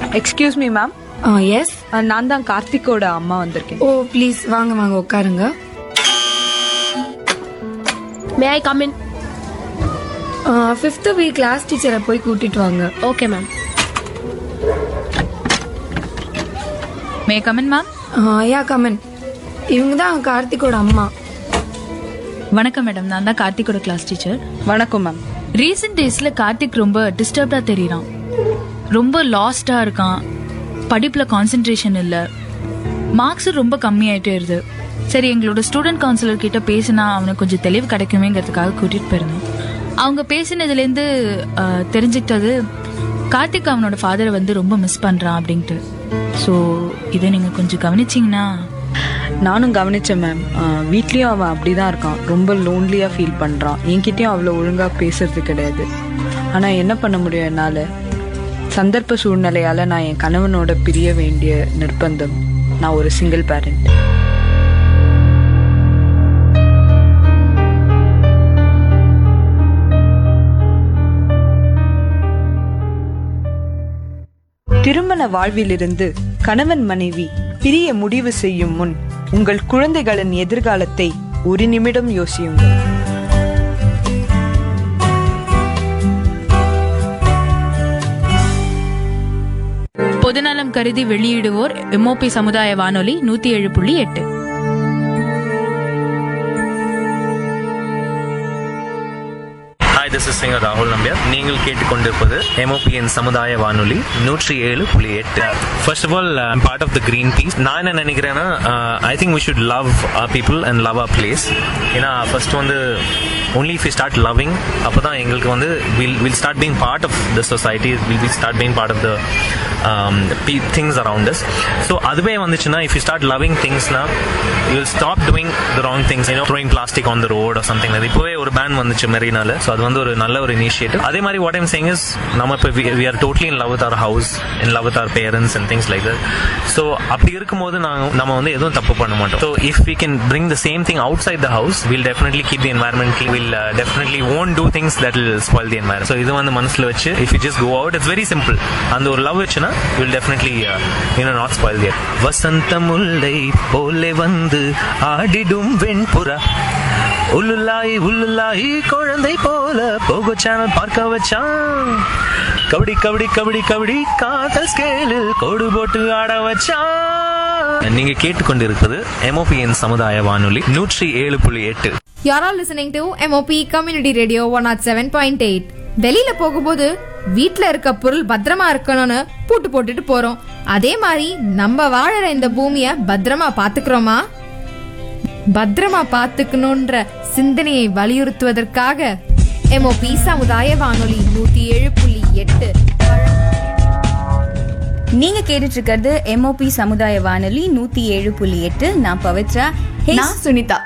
Excuse me ma'am yes நான் தான் கார்த்திக்கோட அம்மா வந்திருக்கேன் ஓ ப்ளீஸ் வாங்க வாங்க உட்காருங்க may I come in fifth week class டீச்சரை போய் கூட்டிட்டு வாங்க okay ma'am may come in ma'am yeah come in இவங்க தான் கார்த்திகோட அம்மா வணக்கம் மேடம் நான் தான் கார்த்திகோட கிளாஸ் டீச்சர் வணக்கம் மேம் ரீசெண்ட் டேஸ்ல கார்த்திக் ரொம்ப டிஸ்டர்ப்டா தெரியறான் ரொம்ப லாஸ்டா இருக்கான் படிப்புல கான்சென்ட்ரேஷன் இல்ல மார்க்ஸ் ரொம்ப கம்மியாயிட்டே இருது சரி எங்களோட ஸ்டூடெண்ட் கவுன்சிலர் கிட்ட பேசினா அவனுக்கு கொஞ்சம் தெளிவு கிடைக்குமேங்கிறதுக்காக கூட்டிட்டு போயிருந்தோம் அவங்க பேசினதுலேருந்து அஹ், தெரிஞ்சுக்கிட்டது கார்த்திக் அவனோட ஃபாதரை வந்து ரொம்ப மிஸ் பண்றான் அப்படின்ட்டு ஸோ இதை நீங்க கொஞ்சம் கவனிச்சிங்கன்னா நானும் கவனிச்சேன் மேம் வீட்லயும் அவன் அப்படிதான் இருக்கான் ரொம்ப லோன்லியா ஃபீல் பண்றான் என்கிட்டயும் அவ்வளோ ஒழுங்கா பேசுறது கிடையாது ஆனா என்ன பண்ண முடியும் என்னால சந்தர்ப்ப சூழ்நிலையால நான் என் கணவனோட பிரிய வேண்டிய நிர்பந்தம் நான் ஒரு சிங்கிள் பேரண்ட் திருமண வாழ்விலிருந்து கணவன் மனைவி பிரிய முடிவு செய்யும் முன் உங்கள் குழந்தைகளின் எதிர்காலத்தை ஒரு நிமிடம் யோசியுங்கள் பொதுநலம் கருதி வெளியிடுவோர் எம்ஓபி சமுதாய வானொலி நூத்தி ஏழு புள்ளி எட்டு ஹாய் திஸ் இஸ் சிங்கர் ராகுல் நம்பியார் நீங்கள் கேட்டுக்கொண்டிருப்பது எம்ஓபிஎன் சமுதாய வானொலி நூற்றி ஏழு புள்ளி எட்டு first of all part of the green peace நான் என்ன நினைக்கிறேன்னா I think we should love our people and love our place ஏன்னா ஃபர்ஸ்ட் வந்து only if you start loving அப்போ தான் எங்களுக்கு வந்து will will start being part of the society will be start being part of the things around us so அதுவே வந்துச்சுன்னா if you start loving திங்ஸ்னா you will stop doing the wrong things you know throwing plastic on the road something அது இப்போவே ஒரு pan வந்துச்சு மெரினால so அது வந்து ஒரு நல்ல ஒரு இனிஷியேட்டிவ் அதே மாதிரி வாட் ஐம் சேங் இஸ் நம்ம இப்போ we are totally in love with our house in love with our parents and things like that so அப்படி இருக்கும்போது நாங்கள் நம்ம வந்து எதுவும் தப்பு பண்ண மாட்டோம் so if we can bring the same thing outside the house will definitely keep the environment will definitely own do things that will spoil the environ so இது வந்து மனசில் வச்சு if you just go out it's very simple அந்த ஒரு love வச்சுன்னா will definitely you know not spoil their வசந்த முல்லை போலே வந்து ஆடிடும் வெண்புறா உள்ளுல்லாய் உள்ளுல்லாய் குழந்தை போல போகோ சேனல் பார்க்க வச்சான் கபடி கபடி கபடி கபடி காதல் ஸ்கேலில் கோடு போட்டு ஆட வச்சான் நீங்க கேட்டுக்கொண்டிருப்பது எம்ஓபிஎன் சமுதாய வானொலி நூற்றி ஏழு புள்ளி எட்டு You're all listening to MOP Community Radio 107.8. வெளியில போகும்போது வீட்ல இருக்க பொருள் பத்திரமா இருக்கணும்னு பூட்டு போட்டுட்டு போறோம் அதே மாதிரி நம்ம வாழற இந்த பூமிய பத்திரமா பாத்துக்கிறோமா பத்திரமா பாத்துக்கணும்ன்ற சிந்தனையை வலியுறுத்துவதற்காக MOP சமுதாய வானொலி நூத்தி ஏழு புள்ளி எட்டு நீங்க கேட்டுட்டு இருக்கிறது எம்ஓபி சமுதாய வானொலி நூத்தி ஏழு புள்ளி எட்டு நான் பவித்ரா Hey, நான் சுனிதா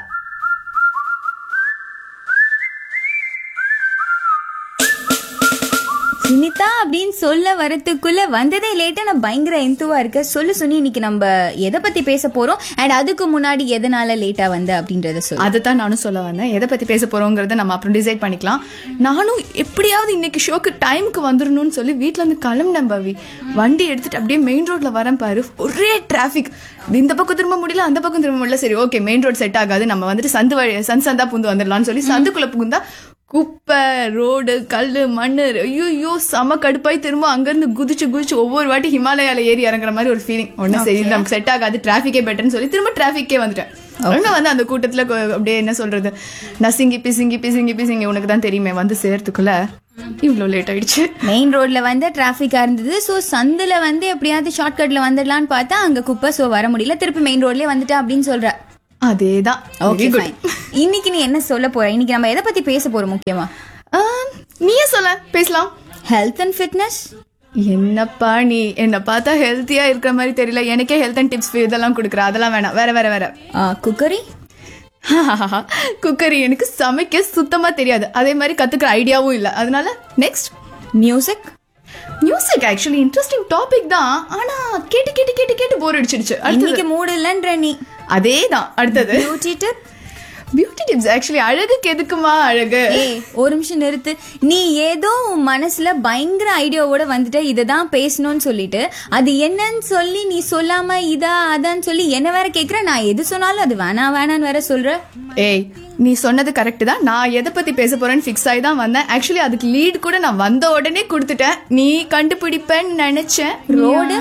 சுனிதா அப்படின்னு சொல்ல வரதுக்குள்ள வந்ததே லேட்டா நான் பயங்கர எந்துவா இருக்க சொல்லு சுனி இன்னைக்கு நம்ம எதை பத்தி பேச போறோம் அண்ட் அதுக்கு முன்னாடி எதனால லேட்டா வந்த அப்படின்றத சொல்லு அதை நானும் சொல்ல வந்தேன் எதை பத்தி பேச போறோங்கிறத நம்ம அப்புறம் டிசைட் பண்ணிக்கலாம் நானும் எப்படியாவது இன்னைக்கு ஷோக்கு டைமுக்கு வந்துடணும்னு சொல்லி வீட்ல இருந்து கிளம்பினேன் பவி வண்டி எடுத்துட்டு அப்படியே மெயின் ரோட்ல வரேன் பாரு ஒரே டிராஃபிக் இந்த பக்கம் திரும்ப முடியல அந்த பக்கம் திரும்ப முடியல சரி ஓகே மெயின் ரோட் செட் ஆகாது நம்ம வந்துட்டு சந்து வழி சந்து சந்தா புந்து வந்துடலாம்னு சொல்லி சந்துக்குள்ள புகுந்தா குப்பை ரோடு கல் மண் ஐயோ செம கடுப்பாய் திரும்ப அங்கிருந்து குதிச்சு குதிச்சு ஒவ்வொரு வாட்டி ஹிமாலயால ஏறி இறங்குற மாதிரி ஒரு ஃபீலிங் ஒன்றும் சரி நமக்கு செட் ஆகாது டிராஃபிக்கே பெட்டர்னு சொல்லி திரும்ப டிராஃபிக்கே வந்துட்டேன் ஒழுங்கா வந்து அந்த கூட்டத்துல கொ- அப்படியே என்ன சொல்றது நசிங்கி பிசிங்கி பிசிங்கி பிசிங்கி உனக்கு தான் தெரியுமே வந்து சேர்த்துக்குள்ள இவ்வளோ லேட் ஆயிடுச்சு மெயின் ரோட்ல வந்து டிராஃபிக்கா இருந்தது சோ சந்துல வந்து எப்படியாவது ஷார்ட்கட்ல வந்துடலாம்னு பார்த்தா அங்க குப்பை சோ வர முடியல திருப்பி மெயின் ரோட்லயே வந்துட்டேன் அப்படின்னு சொல்ற அதேதான் ஓகே Very good. ஃபைன் இன்னைக்கு நீ என்ன சொல்ல போற இன்னைக்கு நம்ம எதை பத்தி பேச போறோம் முக்கியமா ஆம், நீயே சொல்ல பேசலாம் ஹெல்த் அண்ட் ஃபிட்னஸ் என்னப்பா நீ என்ன பார்த்தா ஹெல்த்தியா இருக்கிற மாதிரி தெரியல எனக்கே ஹெல்த் அண்ட் டிப்ஸ் இதெல்லாம் கொடுக்குற அதெல்லாம் வேணாம் வேற வேற வேற குக்கரி குக்கரி எனக்கு சமைக்க சுத்தமா தெரியாது அதே மாதிரி கத்துக்கிற ஐடியாவும் இல்ல அதனால next music music actually interesting topic தான் ஆனா கேட்டு கேட்டு கேட்டு கேட்டு போர் அடிச்சிடுச்சு அடுத்தது இன்னைக்கு மூடு இல்லைன்ற நீ அதே தான் அடுத்தது beauty tip beauty tips actually அழகுக்கு எதுக்குமா அழகு ஏய் ஒரு நிமிஷம் நிறுத்து நீ ஏதோ உன் மனசுல பயங்கர ஐடியாவோட வந்துட்டு இதுதான் பேசணும்னு சொல்லிட்டு அது என்னன்னு சொல்லி நீ சொல்லாம இதா அதான்னு சொல்லி என்ன வேற கேக்குற நான் எது சொன்னாலும் அது வேணா வேணான்னு வேற சொல்ற ஏய் நீ சொன்னது கரெக்ட் தான் நான் எதை பத்தி பேச போறேன்னு ஃபிக்ஸ் ஆகி தான் வந்தேன் ஆக்சுவலி அதுக்கு லீட் கூட நான் வந்த உடனே கொடுத்துட்டேன் நீ கண்டுபிடிப்பேன்னு நினைச்சேன் ரோடு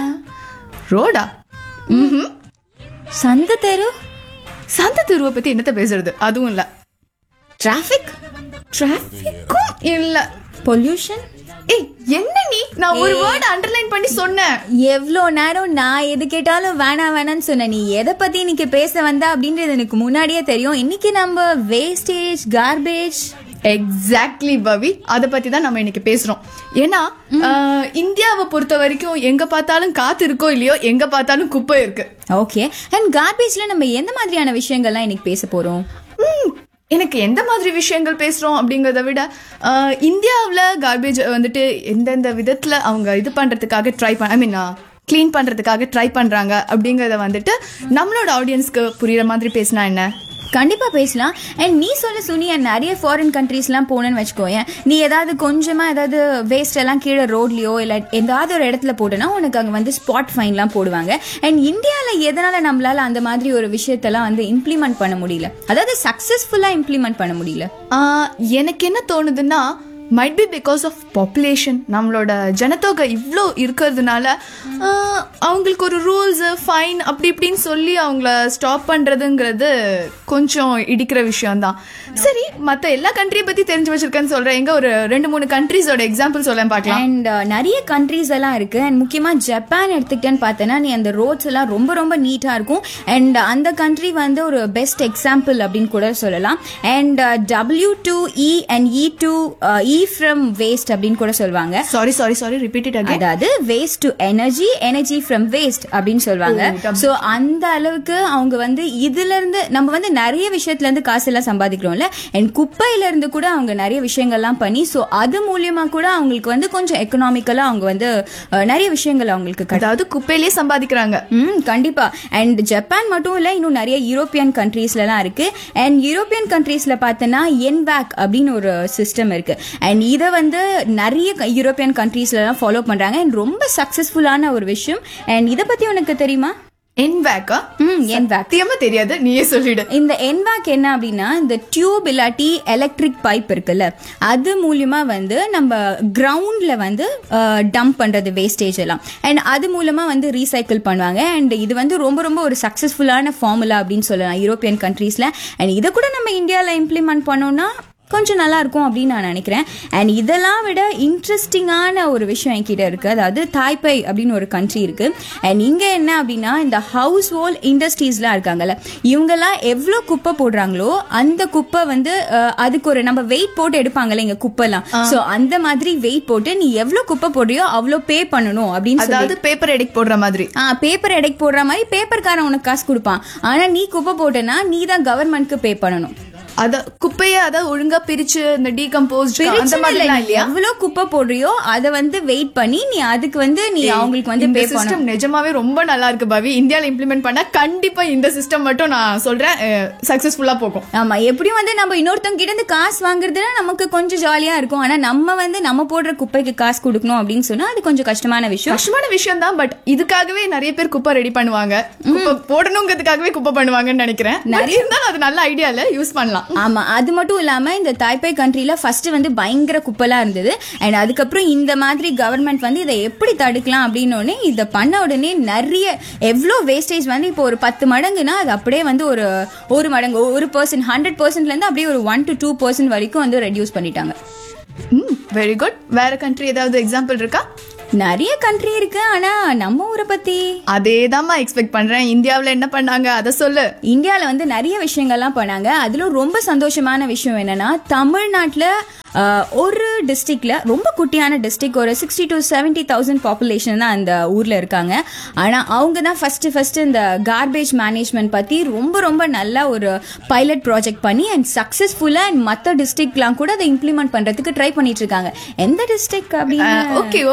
ரோடா ம்ஹும். சந்த தெரு சந்த தெருவை பத்தி என்னத்த பேசுறது அதுவும் இல்ல டிராபிக் டிராபிக்கும் இல்ல பொல்யூஷன் ஏய் என்ன நீ நான் ஒரு வேர்ட் அண்டர்லைன் பண்ணி சொன்னேன் எவ்வளோ நேரம் நான் எது கேட்டாலும் வேணாம் வேணாம்னு சொன்னேன் நீ எதை பத்தி இன்னைக்கு பேச வந்தா அப்படின்றது எனக்கு முன்னாடியே தெரியும் இன்னைக்கு நம்ம வேஸ்டேஜ் கார்பேஜ் எக்ஸாக்ட்லி பவி அதை பத்தி தான் நம்ம இன்னைக்கு பேசுறோம் ஏன்னா ஆஹ், இந்தியாவை பொறுத்த வரைக்கும் எங்க பார்த்தாலும் காத்து இருக்கோ இல்லையோ எங்க பார்த்தாலும் குப்பை இருக்கு ஓகே அண்ட் கார்பேஜ்ல நம்ம எந்த மாதிரியான விஷயங்கள்லாம் இன்னைக்கு பேச போறோம் ம், எனக்கு எந்த மாதிரி விஷயங்கள் பேசுறோம் அப்படிங்கறத விட ஆஹ், இந்தியாவுல கார்பேஜ் வந்துட்டு எந்தெந்த விதத்துல அவங்க இது பண்றதுக்காக ட்ரை பண்ண ஐ மீன் க்ளீன் பண்றதுக்காக ட்ரை பண்றாங்க அப்படிங்கறத வந்துட்டு நம்மளோட ஆடியன்ஸ்க்கு புரியுற மாதிரி பேசினா என்ன கண்டிப்பா பேசலாம் அண்ட் நீ சொல்ல சுனி and நிறைய ஃபாரின் கண்ட்ரீஸ்லாம் போனேன்னு வச்சுக்கோயேன் நீ ஏதாவது கொஞ்சமா ஏதாவது வேஸ்ட் எல்லாம் கீழே ரோட்லயோ இல்ல ஏதாவது ஒரு இடத்துல போட்டோன்னா உனக்கு அங்க வந்து ஸ்பாட் ஃபைன்லாம் போடுவாங்க அண்ட் இந்தியால எதனால நம்மளால அந்த மாதிரி ஒரு விஷயத்தெல்லாம் வந்து இம்ப்ளிமெண்ட் பண்ண முடியல அதாவது சக்சஸ்ஃபுல்லா இம்ப்ளிமெண்ட் பண்ண முடியல ஆஹ், எனக்கு என்ன தோணுதுன்னா might be because of population நம்மளோட ஜனத்தொகை இவ்வளோ இருக்கிறதுனால ஆஹ், அவங்களுக்கு ஒரு ரூல்ஸ் ஃபைன் அப்படி இப்படின்னு சொல்லி அவங்கள ஸ்டாப் பண்ணுறதுங்கிறது கொஞ்சம் இடிக்கிற விஷயம்தான் சரி மற்ற எல்லா கண்ட்ரியை பற்றி தெரிஞ்சு வச்சிருக்கேன்னு சொல்கிறேன் எங்க ஒரு ரெண்டு மூணு கண்ட்ரீஸோட எக்ஸாம்பிள் சொல்ல பார்க்கலாம் அண்ட் நிறைய கண்ட்ரீஸ் எல்லாம் இருக்கு அண்ட் முக்கியமா ஜப்பான் எடுத்துக்கிட்டேன்னு பார்த்தேன்னா நீ அந்த ரோட்ஸ் எல்லாம் ரொம்ப ரொம்ப நீட்டா இருக்கும் அண்ட் அந்த கண்ட்ரி வந்து ஒரு பெஸ்ட் எக்ஸாம்பிள் அப்படின்னு கூட சொல்லலாம் and W to E and E to E from waste அப்படின்னு கூட சொல்லுவாங்க sorry sorry sorry repeated again அதாவது waste to energy energy from waste அப்படின்னு சொல்லுவாங்க சோ அந்த அளவுக்கு அவங்க வந்து இதுல இருந்து நம்ம வந்து நிறைய விஷயத்துல இருந்து காசு எல்லாம் சம்பாதிக்கிறோம்ல அண்ட் குப்பையில இருந்து கூட அவங்க நிறைய விஷயங்கள்லாம் பண்ணி சோ அது மூலியமா கூட அவங்களுக்கு வந்து கொஞ்சம் எக்கனாமிக்கலா அவங்க வந்து அஹ், நிறைய விஷயங்கள் அவங்களுக்கு கிடைக்கும் அதாவது குப்பையிலேயே சம்பாதிக்கிறாங்க ம் கண்டிப்பா அண்ட் ஜப்பான் மட்டும் இல்ல இன்னும் நிறைய யூரோப்பியன் கண்ட்ரீஸ்ல எல்லாம் இருக்கு அண்ட் யூரோப்பியன் கண்ட்ரீஸ்ல பார்த்தோன்னா என்வேக் அப்படின்னு ஒரு சிஸ்டம் இருக்கு அண்ட் இதை வந்து நிறைய க- யூரோப்பியன் கண்ட்ரீஸ்ல எல்லாம் ஃபாலோ பண்றாங்க அண்ட் ரொம்ப சக்சஸ்ஃபுல்லான ஒரு விஷயம் அண்ட் இதை பத்தி உனக்கு தெரியுமா என்வேக்கா ம் என்வேக் சத்தியமா தெரியாது நீயே சொல்லிடு இந்த என்வாக் என்ன அப்படின்னா இந்த டியூப் இல்லாட்டி எலக்ட்ரிக் பைப் இருக்குல்ல அது மூலியமா வந்து நம்ம கிரவுண்ட்ல வந்து டம்ப் பண்றது வேஸ்டேஜ் எல்லாம் அண்ட் அது மூலமா வந்து ரீசைக்கிள் பண்ணுவாங்க அண்ட் இது வந்து ரொம்ப ரொம்ப ஒரு சக்சஸ்ஃபுல்லான ஃபார்முலா அப்படின்னு சொல்லலாம் யூரோப்பியன் கண்ட்ரீஸ்ல அண்ட் இதை கூட நம்ம இந்தியாவில் இம்ப்ளிமெண்ட் பண்ணோம்னா கொஞ்சம் நல்லா இருக்கும் அப்படின்னு நான் நினைக்கிறேன் அண்ட் இதெல்லாம் விட இன்ட்ரெஸ்டிங்கான ஒரு விஷயம் என்கிட்ட இருக்கு அதாவது தாய்பை அப்படின்னு ஒரு கண்ட்ரி இருக்கு அண்ட் இங்க என்ன அப்படின்னா இந்த ஹவுஸ் ஹோல் இண்டஸ்ட்ரீஸ்லாம் இருக்காங்கல்ல இவங்கெல்லாம் எவ்வளோ குப்பை போடுறாங்களோ அந்த குப்பை வந்து அஹ், அதுக்கு ஒரு நம்ம வெயிட் போட்டு எடுப்பாங்கல்ல இங்க குப்பைலாம் ஸோ அந்த மாதிரி வெயிட் போட்டு நீ எவ்வளோ குப்பை போடுறியோ அவ்வளோ பே பண்ணணும் அப்படின்னு சொல்லி அதாவது பேப்பர் எடிக் போடுற மாதிரி ஆ பேப்பர் எடைக்கு போடுற மாதிரி பேப்பர்காரன் உனக்கு காசு கொடுப்பான் ஆனா நீ குப்பை போட்டனா நீ தான் கவர்மெண்ட்க்கு பே பண்ணணும் அத குப்பைய அத ஒழுங்கா பிரிச்சு இந்த டீகம்போஸ் அந்த பிரச்சனை மாதிரி இல்லை. நீ இல்லையா எவ்வளவு குப்பை போடுறியோ அத வந்து வெயிட் பண்ணி நீ அதுக்கு வந்து நீ அவங்களுக்கு வந்து இந்த பே சிஸ்டம் பண்ணணும் நிஜமாவே ரொம்ப நல்லா இருக்கு பவி இந்தியால இம்ப்ளிமெண்ட் பண்ணா கண்டிப்பா இந்த சிஸ்டம் மட்டும் நான் சொல்றேன் சக்சஸ்ஃபுல்லா போகும் ஆமா எப்படியும் வந்து நம்ம இன்னொருத்தவங்க கிட்ட இருந்து காசு வாங்குறதுனா நமக்கு கொஞ்சம் ஜாலியா இருக்கும் ஆனா நம்ம வந்து நம்ம போடுற குப்பைக்கு காசு கொடுக்கணும் அப்படின்னு சொன்னா அது கொஞ்சம் கஷ்டமான விஷயம் கஷ்டமான விஷயம் தான் பட் இதுக்காகவே நிறைய பேர் குப்பை ரெடி பண்ணுவாங்க குப்பை போடணுங்கிறதுக்காகவே குப்பை பண்ணுவாங்கன்னு நினைக்கிறேன் நிறைய இருந்தாலும் அது நல்ல ஐடியா இல்ல யூஸ் பண்ணலாம் ஆமா அது மட்டும் இல்லாம இந்த தாய்பே கண்ட்ரில ஃபர்ஸ்ட் வந்து பயங்கர குப்பலா இருந்தது அண்ட் அதுக்கப்புறம் இந்த மாதிரி கவர்மெண்ட் வந்து இதை எப்படி தடுக்கலாம் அப்படின்னு உடனே இதை பண்ண உடனே நிறைய எவ்வளோ வேஸ்டேஜ் வந்து இப்போ ஒரு பத்து மடங்குனா அது அப்படியே வந்து ஒரு ஒரு மடங்கு ஒரு பர்சன்ட் ஹண்ட்ரட் பர்சன்ட்ல இருந்து அப்படியே ஒரு ஒன் டு டூ பர்சன்ட் வரைக்கும் வந்து ரெடியூஸ் பண்ணிட்டாங்க வெரி குட் வேற கண்ட்ரி ஏதாவது எக்ஸாம்பிள் இருக்கா நிறைய கண்ட்ரி இருக்கு ஆனா நம்ம ஊரை பத்தி அதேதாம்மா எக்ஸ்பெக்ட் பண்றேன் இந்தியாவுல என்ன பண்ணாங்க அதை சொல்லு இந்தியாவில் வந்து நிறைய விஷயங்கள்லாம் பண்ணாங்க அதிலும் ரொம்ப சந்தோஷமான விஷயம் என்னன்னா தமிழ்நாட்டில் ஒரு டிஸ்ட்ரிக்ட்ல ரொம்ப குட்டியான டிஸ்ட்ரிக்ட் ஒரு sixty to seventy thousand population தான் அந்த ஊர்ல இருக்காங்க ஆனா அவங்க தான் ஃபர்ஸ்ட் ஃபர்ஸ்ட் இந்த கார்பேஜ் மேனேஜ்மெண்ட் பத்தி ரொம்ப ரொம்ப நல்ல ஒரு பைலட் ப்ராஜெக்ட் பண்ணி அண்ட் சக்சஸ்ஃபுல்லா அண்ட் மற்ற டிஸ்ட்ரிக்ட்லாம் கூட அதை இம்ப்ளிமெண்ட் பண்றதுக்கு ட்ரை பண்ணிட்டு இருக்காங்க எந்த டிஸ்ட்ரிக்ட் அப்படின்னு ஓகே ஓகே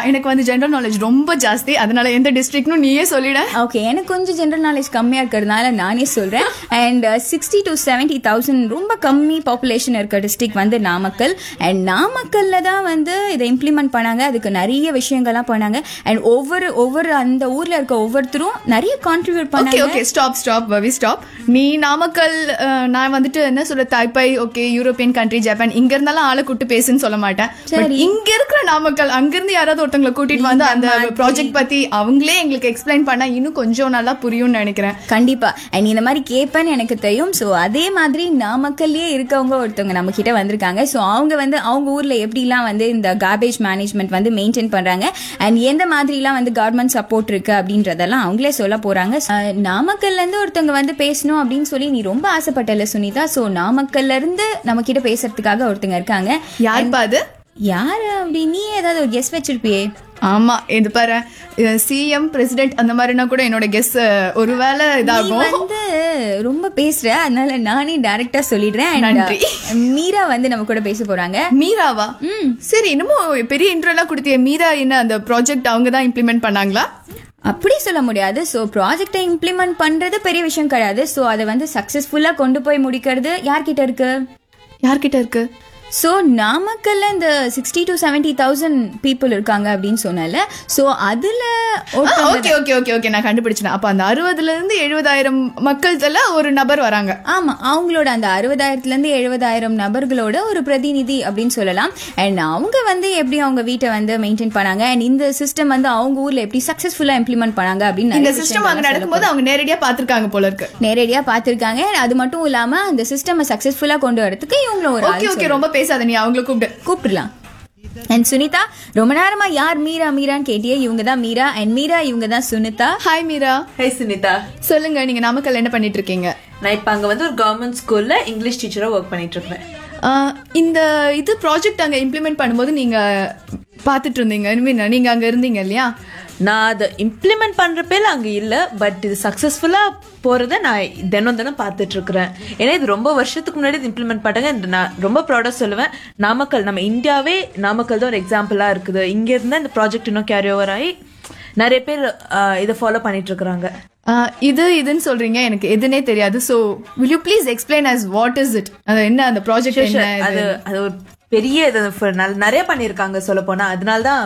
நான் எனக்கு வந்து ஜென்ரல் நாலேஜ் ரொம்ப ஜாஸ்தி அதனால எந்த டிஸ்ட்ரிக்ட்னு நீயே சொல்லிட ஓகே எனக்கு கொஞ்சம் ஜென்ரல் நாலேஜ் கம்மியாக இருக்கிறதுனால நானே சொல்கிறேன் and sixty to seventy thousand ரொம்ப கம்மி பாப்புலேஷன் இருக்க டிஸ்ட்ரிக்ட் வந்து நாமக்கல் அண்ட் நாமக்கல்ல தான் வந்து இதை இம்ப்ளிமெண்ட் பண்ணாங்க அதுக்கு நிறைய விஷயங்கள்லாம் பண்ணாங்க அண்ட் ஒவ்வொரு ஒவ்வொரு அந்த ஊரில் இருக்க ஒவ்வொருத்தரும் நிறைய கான்ட்ரிபியூட் ஓகே பண்ணாங்க okay stop stop Pavi stop நீ நாமக்கல் அஹ், நான் வந்துட்டு என்ன சொல்ல தாய்பாய் ஓகே யூரோப்பியன் கண்ட்ரி ஜப்பான் இங்க இருந்தாலும் ஆளை கூட்டு பேசுன்னு சொல்ல மாட்டேன் But இங்க இருக்கிற நாமக்கல் அங்கிருந்து யாராவது ஒருத்தவங்களை கூட்டிட்டு வந்து அந்த ப்ராஜெக்ட் பத்தி அவங்களே எங்களுக்கு எக்ஸ்பிளைன் பண்ணா இன்னும் கொஞ்சம் நல்லா புரியும்னு நினைக்கிறேன் கண்டிப்பா அண்ட் இந்த மாதிரி கேட்பேன்னு எனக்கு தெரியும் ஸோ அதே மாதிரி நாமக்கல்லே இருக்கவங்க ஒருத்தவங்க நம்ம கிட்ட வந்திருக்காங்க ஸோ அவங்க வந்து அவங்க ஊர்ல எப்படிலாம் வந்து இந்த கார்பேஜ் மேனேஜ்மெண்ட் வந்து மெயின்டைன் பண்றாங்க அண்ட் எந்த மாதிரிலாம் வந்து கவர்மெண்ட் சப்போர்ட் இருக்கு அப்படின்றதெல்லாம் அவங்களே சொல்ல போறாங்க அஹ், நாமக்கல்ல இருந்து ஒருத்தவங்க வந்து பேசணும் அப்படின்னு சொல்லி நீ ரொம்ப ஆசைப்பட்டல சுனிதா ஸோ நாமக்கல்ல இருந்து நம்ம கிட்ட பேசுறதுக்காக ஒருத்தங்க இருக்காங்க யாருப்பா அது யாரு அப்படி நீ ஏதாவது ஒரு கெஸ் வச்சிருப்பியே ஆமா இது பாரு சிஎம் பிரசிடென்ட் அந்த மாதிரினா கூட என்னோட கெஸ் ஒருவேளை நீ இதாகும் வந்து ரொம்ப பேசுற அதனால நானே டைரக்டா சொல்லிடுறேன் And, நன்றி. uh, மீரா வந்து நம்ம கூட பேச போறாங்க மீராவா சரி இன்னமும் பெரிய இன்ட்ரோ எல்லாம் கொடுத்திய மீரா என்ன அந்த ப்ராஜெக்ட் அவங்க தான் இம்ப்ளிமெண்ட் பண்ணாங்களா அப்படி சொல்ல முடியாது ஸோ ப்ராஜெக்டை இம்ப்ளிமெண்ட் பண்றது பெரிய விஷயம் கிடையாது ஸோ அதை வந்து சக்சஸ்ஃபுல்லா கொண்டு போய் முடிக்கிறது யார்கிட்ட இருக்கு யார்கிட்ட இருக்கு ஸோ நாமக்கல்ல இந்த sixty to seventy thousand people இருக்காங்க அப்படின்னு சொன்னல ஸோ அதுல ஒருத்தவங்க ஓகே ஓகே ஓகே ஓகே நான் கண்டுபிடிச்சேன் அப்ப அந்த அறுபதுல இருந்து எழுபதாயிரம் மக்கள்ல ஒரு நபர் வராங்க ஆமா அவங்களோட அந்த அறுபதாயிரத்துல இருந்து எழுபதாயிரம் நபர்களோட ஒரு பிரதிநிதி அப்படின்னு சொல்லலாம் அண்ட் அவங்க வந்து எப்படி அவங்க வீட்டை வந்து மெயின்டைன் பண்ணாங்க அண்ட் இந்த சிஸ்டம் வந்து அவங்க ஊர்ல எப்படி சக்சஸ்ஃபுல்லா இம்ப்ளிமெண்ட் பண்ணாங்க அப்படின்னு இந்த நிறைய சிஸ்டம் அங்க விஷயங்கள்லாம் நடக்கும்போது அவங்க நேரடியா பாத்திருக்காங்க போல இருக்கு நேரடியா பாத்திருக்காங்க அது மட்டும் இல்லாம அந்த சிஸ்டம் சக்சஸ்ஃபுல்லா கொண்டு வரதுக்கு இவங்களும் ஒரு ஓகே ஆள் ஓகே ரொம்ப பேசாத நீ அவங்கள கூப்பிடு கூப்பிடலாம் அண்ட் சுனிதா ரொம்ப நேரமா யார் மீரா மீரான்னு கேட்டியே இவங்க தான் மீரா அண்ட் மீரா இவங்க தான் சுனிதா ஹாய் மீரா ஹை சுனிதா சொல்லுங்க நீங்க நாமக்கல் என்ன பண்ணிட்டு இருக்கீங்க நான் இப்போ அங்கே வந்து ஒரு கவர்மெண்ட் ஸ்கூல்ல இங்கிலீஷ் டீச்சராக ஒர்க் பண்ணிட்டு இருக்கேன் ஆஹ், இந்த இது ப்ராஜெக்ட் அங்க இம்ப்ளிமெண்ட் பண்ணும்போது நீங்க பாத்துட்டு இருந்தீங்க I mean, நீங்க அங்க இருந்தீங்க இல்லையா நான் அதை இம்ப்ளிமெண்ட் பண்றப்பேல அங்க இல்ல பட் இது சக்சஸ்ஃபுல்லா போறத நான் தினம் தினம் பார்த்துட்டு இருக்கிறேன் ஏன்னா இது ரொம்ப வருஷத்துக்கு முன்னாடி இது இம்ப்ளிமெண்ட் பண்ணாங்க and நான் ரொம்ப ப்ரௌடா சொல்லுவேன் நாமக்கல் நம்ம இந்தியாவே நாமக்கல் தான் ஒரு எக்ஸாம்பிளா இருக்குது இங்க இருந்தா இந்த ப்ராஜெக்ட் இன்னும் கேரி ஓவர் ஆகி நிறைய பேர் ஆஹ், இதை ஃபாலோ பண்ணிட்டு இருக்கிறாங்க ஆஹ், இது இதுன்னு சொல்றீங்க எனக்கு எதுனே தெரியாது so will you please explain as what is it அது என்ன அந்த ப்ராஜெக்ட் என்ன அது அது ஒரு பெரிய இது for நல்- நிறைய பண்ணியிருக்காங்க சொல்ல போனா அதனால தான்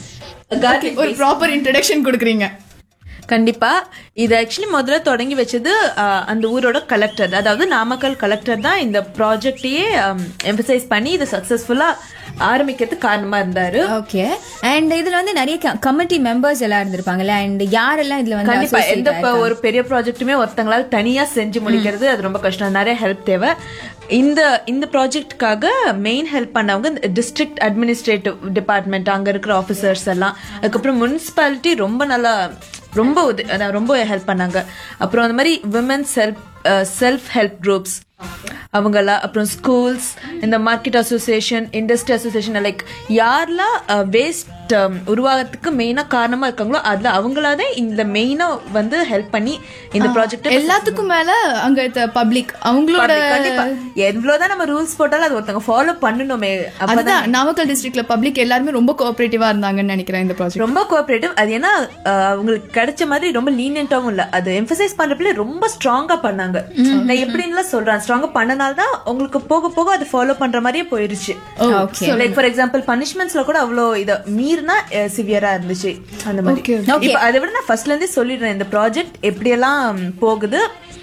Okay, ஒரு ப்ராப்பர் இன்ட்ரடக்ஷன் கொடுக்குறீங்க கண்டிப்பா இது ஆக்சுவலி முதல்ல தொடங்கி வச்சது அஹ், அந்த ஊரோட கலெக்டர் அதாவது நாமக்கல் கலெக்டர் தான் இந்த ப்ராஜெக்டையே எம்பசைஸ் பண்ணி இது சக்சஸ்ஃபுல்லா ஆரம்பிக்கிறதுக்கு காரணமா இருந்தாரு ஓகே அண்ட் இதுல வந்து நிறைய கமிட்டி மெம்பர்ஸ் எல்லாம் இருந்திருப்பாங்கல்ல அண்ட் யாரெல்லாம் இதுல வந்து கண்டிப்பா associate எந்த இப்ப ஆயிருக்காங்க? ஒரு பெரிய ப்ராஜெக்ட்டுமே ஒருத்தங்களால தனியா செஞ்சு முடிக்கிறது அது ரொம்ப கஷ்டம் நிறைய ஹெல்ப் தேவை இந்த இந்த ப்ராஜெக்ட்காக மெயின் ஹெல்ப் பண்ணவங்க டிஸ்ட்ரிக்ட் அட்மினிஸ்ட்ரேட்டிவ் டிபார்ட்மெண்ட் அங்க இருக்கிற ஆஃபீஸர்ஸ் எல்லாம் அதுக்கப்புறம் முனிசிபாலிட்டி ரொம்ப நல்லா ரொம்ப உத- அதான் ரொம்ப ஹெல்ப் பண்ணாங்க அப்புறம் அந்த மாதிரி women's self self help groups அவங்கெல்லாம் அப்புறம் ஸ்கூல்ஸ் இந்த market association industry association like யாரெல்லாம் வேஸ்ட் உருவாகிறதுக்கு மெயினா காரணமா இருக்காங்களோ அதுல அவங்களாதே இந்த மெயினா வந்து ஹெல்ப் பண்ணி இந்த ப்ராஜெக்ட் எல்லாத்துக்கும் மேல அங்க பப்ளிக் அவங்களோட கண்டிப்பா எவ்வளவுதான் நம்ம ரூல்ஸ் போட்டாலும் அது ஒருத்தவங்க ஃபாலோ பண்ணணுமே அப்பதான் அதுதான் நாமக்கல் டிஸ்ட்ரிக்ட்ல பப்ளிக் எல்லாருமே ரொம்ப கோஆபரேட்டிவா இருந்தாங்கன்னு நினைக்கிறேன் இந்த ப்ராஜெக்ட் ரொம்ப கோஆபரேட்டிவ் அது ஏன்னா அஹ், அவங்களுக்கு கிடைச்ச மாதிரி ரொம்ப லீனியன்ட்டாவும் இல்ல அது எம்பசைஸ் பண்றப்பல ரொம்ப ஸ்ட்ராங்கா பண்ணாங்க நான் எப்படின்லாம் சொல்றேன் ஸ்ட்ராங்கா பண்ணனால தான் உங்களுக்கு போக போக அது ஃபாலோ பண்ற மாதிரியே போயிருச்சு லைக் ஃபார் எக்ஸாம்பிள் பனிஷ்மெண்ட்ஸ்ல கூட அவ்வளோ இத மீறினா சிவியரா இருந்துச்சு அந்த மாதிரி இப்ப அதை விட நான் ஃபர்ஸ்ட்ல இருந்தே சொல்லிடுறேன் இந்த ப்ராஜெக்ட் எப்படியெல்லாம் போகுது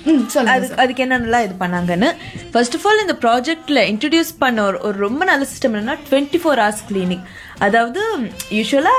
அது அதுக்கு என்னென்னலாம் இது பண்ணாங்கன்னு ஃபர்ஸ்ட் ஆஃப் ஆல் இந்த ப்ராஜெக்ட்ல இன்ட்ரடியூஸ் பண்ண ஒரு ஒரு ரொம்ப நல்ல சிஸ்டம் என்னன்னா டுவெண்ட்டி ஃபோர் ஹவர்ஸ் கிளீனிங் அதாவது யூஸ்வலா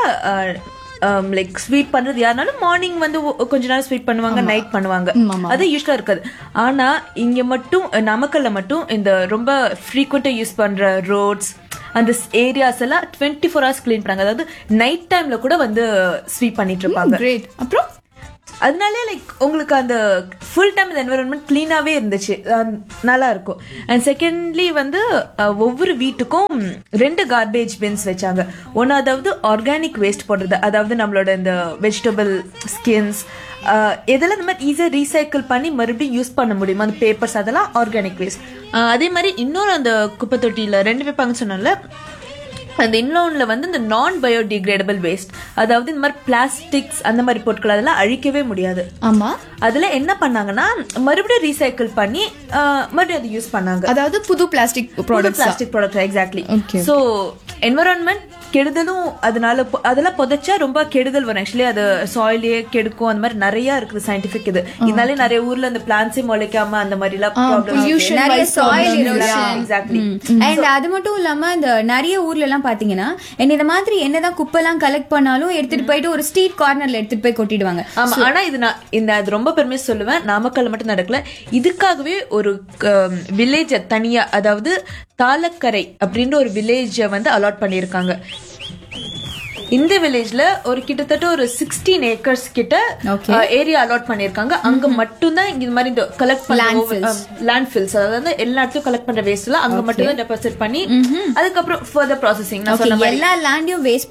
லைக் ஸ்வீப் பண்றது யாருனாலும் மார்னிங் வந்து ஒ- கொஞ்ச நேரம் ஸ்வீப் பண்ணுவாங்க நைட் பண்ணுவாங்க அது யூஸ்வலா இருக்காது ஆனா இங்க மட்டும் நாமக்கல்ல மட்டும் இந்த ரொம்ப ஃப்ரீக்வெண்டா யூஸ் பண்ற ரோட்ஸ் அந்த ஏரியாஸ் எல்லாம் டுவெண்ட்டி ஃபோர் ஹவர்ஸ் க்ளீன் பண்ணாங்க அதாவது நைட் டைம்ல கூட வந்து ஸ்வீப் பண்ணிட்டு இருப்பாங்க கிரேட் அப்புறம் அதனாலே லைக் உங்களுக்கு அந்த ஃபுல் டைம் இந்த என்வரன்மெண்ட் க்ளீனாகவே இருந்துச்சு அஹ் நல்லா இருக்கும் அண்ட் செகண்ட்லி வந்து அஹ், ஒவ்வொரு வீட்டுக்கும் ரெண்டு கார்பேஜ் பின்ஸ் வச்சாங்க ஒன்று அதாவது ஆர்கானிக் வேஸ்ட் போடுறது அதாவது நம்மளோட இந்த வெஜிடபிள் ஸ்கின்ஸ் இதெல்லாம் இந்த மாதிரி ஈஸியாக ரீசைக்கிள் பண்ணி மறுபடியும் யூஸ் பண்ண முடியும் அந்த பேப்பர்ஸ் அதெல்லாம் ஆர்கானிக் வேஸ்ட் அதே மாதிரி இன்னொரு அந்த குப்பை தொட்டியில் ரெண்டு வைப்பாங்கன்னு சொன்னால அந்த இன்லோன்ல வந்து இந்த நான் பயோடிகிரேடபிள் வேஸ்ட் அதாவது இந்த மாதிரி பிளாஸ்டிக்ஸ் அந்த மாதிரி பொருட்கள் அதெல்லாம் அழிக்கவே முடியாது ஆமா அதுல என்ன பண்ணாங்கன்னா மறுபடியும் ரீசைக்கிள் பண்ணி ஆஹ், மறுபடியும் அதை யூஸ் பண்ணாங்க அதாவது புது plastic products plastic product exactly Okay. So environment கெடுதலும் அதனால பொ- அதெல்லாம் புதைச்சா ரொம்ப கெடுதல் வரும் ஆக்சுவலி அது சாயிலே கெடுக்கும் அந்த மாதிரி நிறைய இருக்குது சயின்டிபிக் இது இதனாலே நிறைய ஊர்ல அந்த பிளான்ஸே முளைக்காம அந்த மாதிரி எல்லாம் pollution நிறைய wise சாயில் problem இல்ல. எக்ஸாக்ட்லி அண்ட் அது மட்டும் இல்லாம இந்த நிறைய ஊர்ல எல்லாம் பாத்தீங்கன்னா என்ன இந்த மாதிரி என்னதான் குப்பை எல்லாம் கலெக்ட் பண்ணாலும் எடுத்துட்டு போயிட்டு ஒரு ஸ்ட்ரீட் கார்னர்ல எடுத்துட்டு போய் கொட்டிடுவாங்க ஆமா ஆனா இது நான் இந்த அது ரொம்ப பெருமையா சொல்லுவேன் நாமக்கல்ல மட்டும் நடக்கல இதுக்காகவே ஒரு வில்லேஜ தனியா அதாவது தாளக்கரை அப்படின்ற ஒரு வில்லேஜ வந்து அலாட் பண்ணியிருக்காங்க இந்த வில்லேஜ்ல ஒரு கிட்டத்தட்ட ஒரு சிக்ஸ்டீன் ஏக்கர்ஸ் கிட்ட ஏரியா அலாட் பண்ணிருக்காங்க அங்க மட்டும்தான் இந்த மாதிரி இந்த கலெக்ட் பண்ண லேண்ட் ஃபில்ஸ் அதாவது எல்லா இடத்துலயும் கலெக்ட் பண்ற வேஸ்ட் எல்லாம் அங்க மட்டும் தான் டெபாசிட் பண்ணி அதுக்கப்புறம் ஃபர்தர் ப்ராசஸிங் நான் சொன்ன மாதிரி எல்லா லேண்டையும் வேஸ்ட்